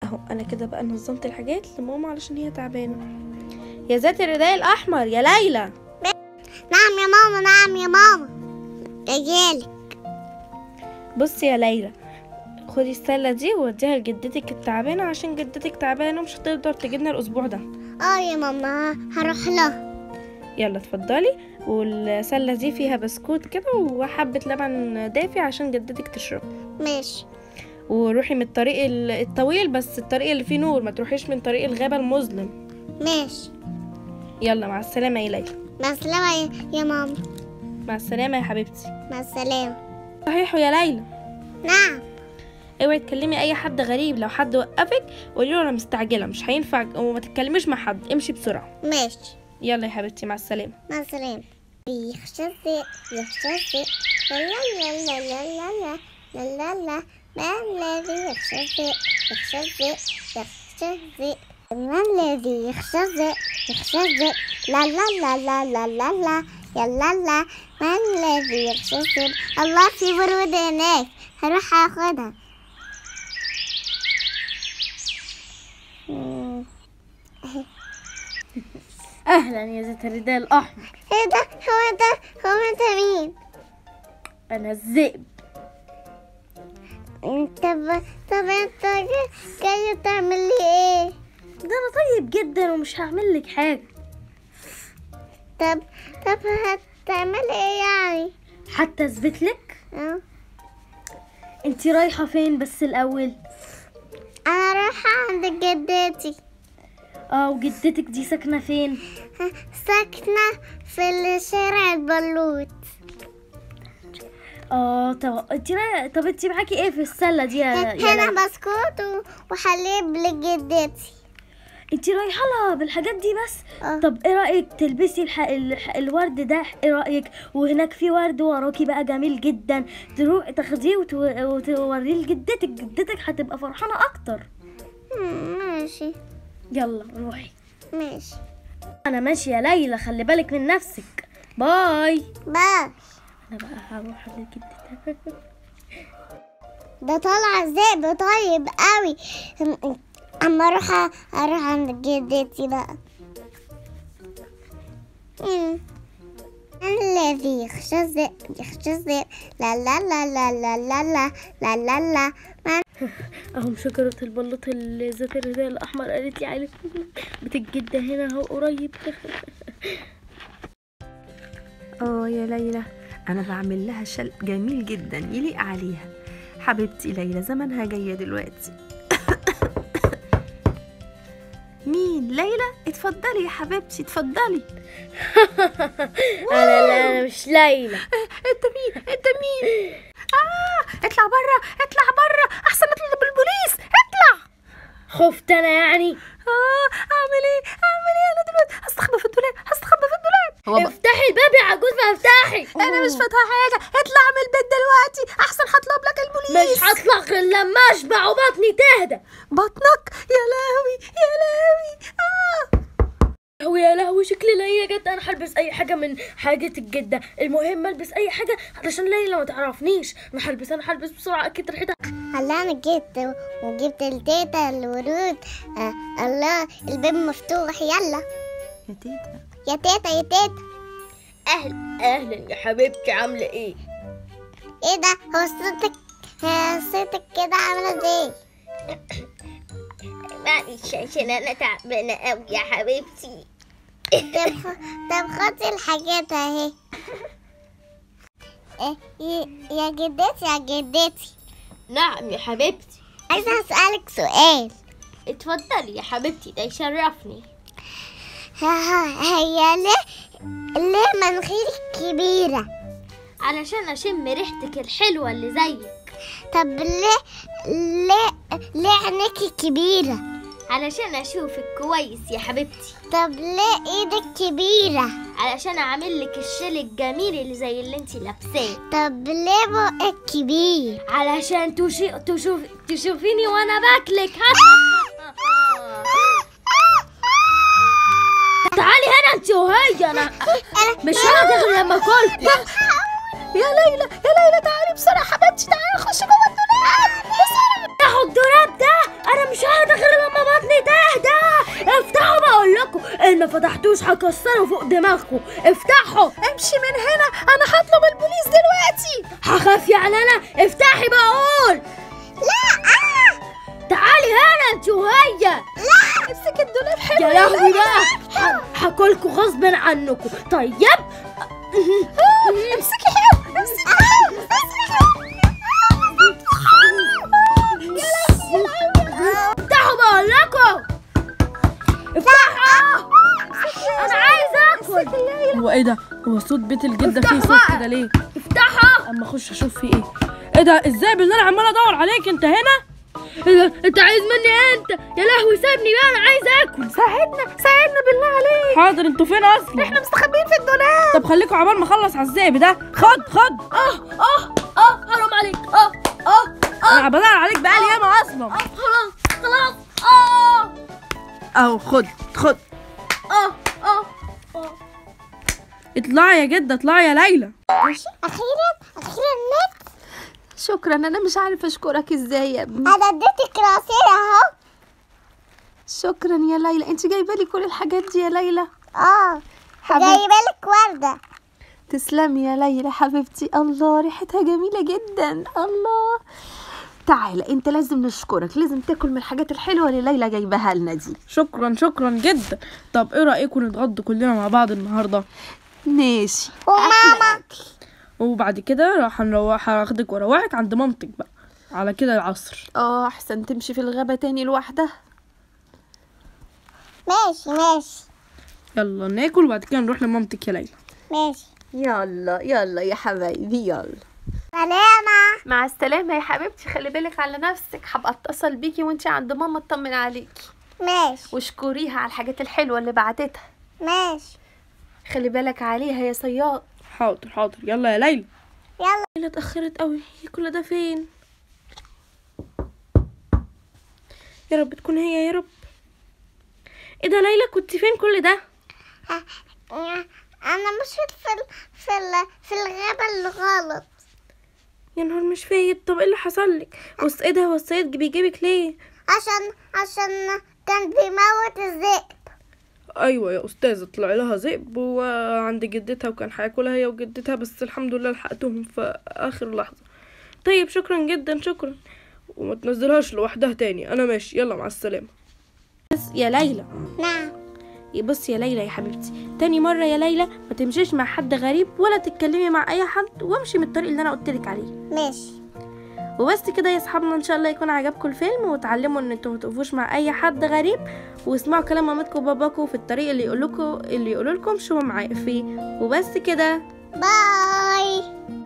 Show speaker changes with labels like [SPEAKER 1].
[SPEAKER 1] اهو انا كده بقى نظمت الحاجات لماما علشان هي تعبانه يا ذات الرداء الاحمر يا ليلى
[SPEAKER 2] نعم يا ماما نعم يا ماما جايالك
[SPEAKER 1] بصي يا ليلى خدي السله دي ووديها لجدتك التعبانه عشان جدتك تعبانه ومش هتقدر تجيلنا الاسبوع ده
[SPEAKER 2] اه يا ماما هروح لها
[SPEAKER 1] يلا اتفضلي والسله دي فيها بسكوت كده وحبه لبن دافي عشان جدتك تشرب
[SPEAKER 2] ماشي
[SPEAKER 1] وروحي من الطريق ال- الطويل بس الطريق اللي فيه نور ما تروحيش من طريق الغابه المظلم
[SPEAKER 2] ماشي
[SPEAKER 1] يلا مع السلامه يا ليلى
[SPEAKER 2] مع السلامة يا- يا ماما
[SPEAKER 1] مع السلامه يا حبيبتي
[SPEAKER 2] مع السلامة
[SPEAKER 1] صحيح يا ليلى
[SPEAKER 2] نعم
[SPEAKER 1] اوعي تكلمي اي حد غريب لو حد وقفك قولي له انا مستعجله مش هينفع وما تتكلميش مع حد امشي بسرعه
[SPEAKER 2] ماشي
[SPEAKER 1] يلا يا حبيبتي مع السلامه
[SPEAKER 2] مع السلامة يخشى الذئب يخشى الذئب لا لا لا لا لا لا لا لا لا ما الذي يخشى الذئب يخشى الذئب يخشى الذئب ما الذي يخشى الذئب يخشى الذئب لا لا لا لا لا لا لا يا لا لا ما الذي يخشى الذئب الله في برود هناك هروح اخدها مم.
[SPEAKER 1] اهلا يا ذات الرداء الاحمر
[SPEAKER 2] ايه ده هو ده هو انت مين
[SPEAKER 1] انا الذئب
[SPEAKER 2] انت ب... طب انت جاي- جاي تعمل لي ايه
[SPEAKER 1] ده انا طيب جدا ومش هعمل لك حاجه
[SPEAKER 2] طب طب هتعمل ايه يعني
[SPEAKER 1] حتى اثبت لك
[SPEAKER 2] اه
[SPEAKER 1] انت رايحه فين بس الاول
[SPEAKER 2] انا رايحة عند جدتي
[SPEAKER 1] اه وجدتك دي ساكنه فين
[SPEAKER 2] ها، ساكنة في شارع البلوط
[SPEAKER 1] اه طب انت رايحه طب انت معاكي ايه في السله دي يا, يا
[SPEAKER 2] هنا
[SPEAKER 1] ليلى؟
[SPEAKER 2] بسكوت و- وحليب لجدتي
[SPEAKER 1] انت رايحه لها بالحاجات دي بس
[SPEAKER 2] اه
[SPEAKER 1] طب ايه رايك تلبسي الح... الح... الورد ده ايه رايك وهناك في ورد وراكي بقى جميل جدا تروحي تاخديه وت... وتوريه لجدتك جدتك هتبقى فرحانه اكتر
[SPEAKER 2] مم، ماشي
[SPEAKER 1] يلا روحي
[SPEAKER 2] ماشي
[SPEAKER 1] انا ماشيه يا ليلى خلي بالك من نفسك باي
[SPEAKER 2] بقى
[SPEAKER 1] انا بقى هروح لجدتك
[SPEAKER 2] ده طالع ذئب طيب قوي اما اروح اروح عند جدتي بقى مم. الذي يخشى الذئب يخشى الذئب لا لا لا لا لا لا لا لا لا لا ما
[SPEAKER 1] اهم شجرة البلوط اللي ذات الرداء الأحمر قالت لي عليه بتتجدى هنا اهو قريب
[SPEAKER 3] اه يا ليلى انا بعمل لها شل جميل جدا يليق عليها حبيبتي ليلى زمانها جايه دلوقتي مين ليلى اتفضلي يا حبيبتي اتفضلي
[SPEAKER 1] انا لا انا مش ليلى
[SPEAKER 3] انت مين انت مين اه اطلع بره اطلع بره احسن اطلب البوليس اطلع
[SPEAKER 1] خفت انا يعني
[SPEAKER 3] اه اعمل ايه اعمل ايه انا دلوقتي هستخبى في الدولاب هستخبى في الدولاب هو بقى-
[SPEAKER 1] افتحي الباب يا عجوز ما افتحي
[SPEAKER 3] انا مش فاتحه حاجه اطلع من البيت دلوقتي احسن هطلب لك البوليس
[SPEAKER 1] مش هطلع غير لما اشبع وبطني تهدى
[SPEAKER 3] بطنك يا لهوي يا لهوي اه
[SPEAKER 1] ويا لهوي شكل ليلى جت انا هلبس اي حاجه من حاجه الجده المهم البس اي حاجه علشان ليلى ما تعرفنيش انا هلبس انا هلبس بسرعه اكيد ريحتها
[SPEAKER 2] هلا انا جيت وجبت التيتا الورود آه الله الباب مفتوح يلا
[SPEAKER 3] يا تيتا
[SPEAKER 2] يا تيتا يا تيتا
[SPEAKER 1] اهلا اهلا يا حبيبتي عامله ايه
[SPEAKER 2] ايه ده هو صوتك آه، صوتك كده عامله ازاي
[SPEAKER 4] معلش عشان انا تعبانه قوي يا حبيبتي
[SPEAKER 2] طب خ- طب خدي الحاجات اهي إيه، ي- يا جدتي يا جدتي
[SPEAKER 4] نعم يا حبيبتي
[SPEAKER 2] عايزه اسالك سؤال
[SPEAKER 4] اتفضلي يا حبيبتي ده يشرفني
[SPEAKER 2] ها- ها- هي ليه ليه مناخيرك كبيره
[SPEAKER 4] علشان اشم ريحتك الحلوه اللي زيك
[SPEAKER 2] طب ليه ليه ليه عينيكي كبيره
[SPEAKER 4] علشان اشوفك كويس يا حبيبتي
[SPEAKER 2] طب ليه ايدك كبيره
[SPEAKER 4] علشان اعمل لك الشال الجميل اللي زي اللي انتي لابساه
[SPEAKER 2] طب ليه بقك كبير
[SPEAKER 4] علشان تشي... تشوف... تشوفيني وانا باكلك تعالي هنا انت وهي انا مش هقدر غير لما اكلك
[SPEAKER 3] يا ليلى يا ليلى تعالي بسرعه حبيبتي تعالي نخش جوه الدولاب بسرعه
[SPEAKER 1] افتحوا الدولاب ده انا مش هقدر غير لما بطني تهدى افتحوا بقول لكم ان ما فتحتوش هكسره فوق دماغكم افتحوا
[SPEAKER 3] امشي من هنا انا هطلب البوليس دلوقتي
[SPEAKER 1] هخاف يعني انا افتحي بقول
[SPEAKER 2] لا
[SPEAKER 1] تعالي هنا انت وهي
[SPEAKER 3] امسك الدولاب حلو
[SPEAKER 1] يا لهوي بقى ه- هاكلكوا غصب عنكم طيب
[SPEAKER 3] امسكي حلو امسكي حلو
[SPEAKER 1] افتحوا بقول لكم افتحوا انا عايز اكل
[SPEAKER 5] هو ايه ده هو صوت بيت الجده فيه
[SPEAKER 1] افتحوا
[SPEAKER 5] صوت
[SPEAKER 1] بقى.
[SPEAKER 5] كده ليه
[SPEAKER 1] افتحوا
[SPEAKER 5] اما اخش اشوف فيه ايه ايه ده ازاي بالله انا عمال ادور عليك انت هنا
[SPEAKER 1] إيه ده؟ انت عايز مني إيه انت يا لهوي سيبني بقى انا عايز اكل
[SPEAKER 3] ساعدنا ساعدنا بالله عليك
[SPEAKER 5] حاضر انتوا فين اصلا
[SPEAKER 3] احنا مستخبيين في الدولاب
[SPEAKER 5] طب خليكوا عبال ما اخلص على الزئب ده خد خد
[SPEAKER 1] اه اه اه حرام عليك اه اه
[SPEAKER 5] انا بدور عليك بقالي ياما اصلا
[SPEAKER 1] اه خلاص خلاص اه
[SPEAKER 5] اهو خد خد
[SPEAKER 1] اه اه اه
[SPEAKER 5] اطلعي يا جده اطلعي يا ليلى
[SPEAKER 2] اخيرا اخيرا نت
[SPEAKER 3] شكرا انا مش عارفه اشكرك ازاي يا ابني
[SPEAKER 2] انا اديتك راسير اهو
[SPEAKER 3] شكرا يا ليلى انت جايبه لي كل الحاجات دي يا ليلى
[SPEAKER 2] اه
[SPEAKER 3] حبيبتي.
[SPEAKER 2] جايبه لك ورده
[SPEAKER 3] تسلمي يا ليلى حبيبتي الله ريحتها جميله جدا الله تعالى انت لازم نشكرك لازم تاكل من الحاجات الحلوه اللي ليلى جايباها لنا دي
[SPEAKER 5] شكرا شكرا جدا طب ايه رايكم نتغدى كلنا مع بعض النهارده
[SPEAKER 3] ماشي
[SPEAKER 2] وماما
[SPEAKER 5] وبعد كده راح نروح هاخدك واروحك عند مامتك بقى على كده العصر
[SPEAKER 3] اه احسن تمشي في الغابه تاني لوحدها
[SPEAKER 2] ماشي ماشي
[SPEAKER 5] يلا ناكل وبعد كده نروح لمامتك يا ليلى
[SPEAKER 2] ماشي
[SPEAKER 3] يلا يلا يا حبايبي يلا
[SPEAKER 2] سلامة
[SPEAKER 3] مع السلامه يا حبيبتي خلي بالك على نفسك هبقى اتصل بيكي وانت عند ماما اطمن عليكي
[SPEAKER 2] ماشي
[SPEAKER 3] واشكريها على الحاجات الحلوه اللي بعتتها
[SPEAKER 2] ماشي
[SPEAKER 3] خلي بالك عليها يا صياد
[SPEAKER 5] حاضر حاضر يلا يا ليلى
[SPEAKER 2] يلا
[SPEAKER 5] ليلى اتأخرت قوي هي كل ده فين يا رب تكون هي يا رب ايه ده ليلى كنت فين كل ده
[SPEAKER 2] انا مشيت في ال... في ال... في الغابة الغلط
[SPEAKER 5] يا نهار مش فايت طب ايه اللي حصل لك بص ايه ده هو الصياد بيجيبك ليه
[SPEAKER 2] عشان عشان كان بيموت الذئب
[SPEAKER 5] ايوه يا استاذه طلع لها ذئب وعند جدتها وكان هياكلها هي وجدتها بس الحمد لله لحقتهم في اخر لحظه طيب شكرا جدا شكرا وما تنزلهاش لوحدها تاني انا ماشي يلا مع السلامه بس يا ليلى
[SPEAKER 2] نعم
[SPEAKER 5] بص يا ليلى يا حبيبتي تاني مرة يا ليلى ما تمشيش مع حد غريب ولا تتكلمي مع اي حد وامشي من الطريق اللي انا قلتلك عليه
[SPEAKER 2] ماشي
[SPEAKER 5] وبس كده يا اصحابنا ان شاء الله يكون عجبكم الفيلم وتعلموا ان انتوا ما تقفوش مع اي حد غريب واسمعوا كلام مامتكم وباباكم في الطريق اللي يقولكوا اللي يقولوا لكم شو معايا فيه وبس كده
[SPEAKER 2] باي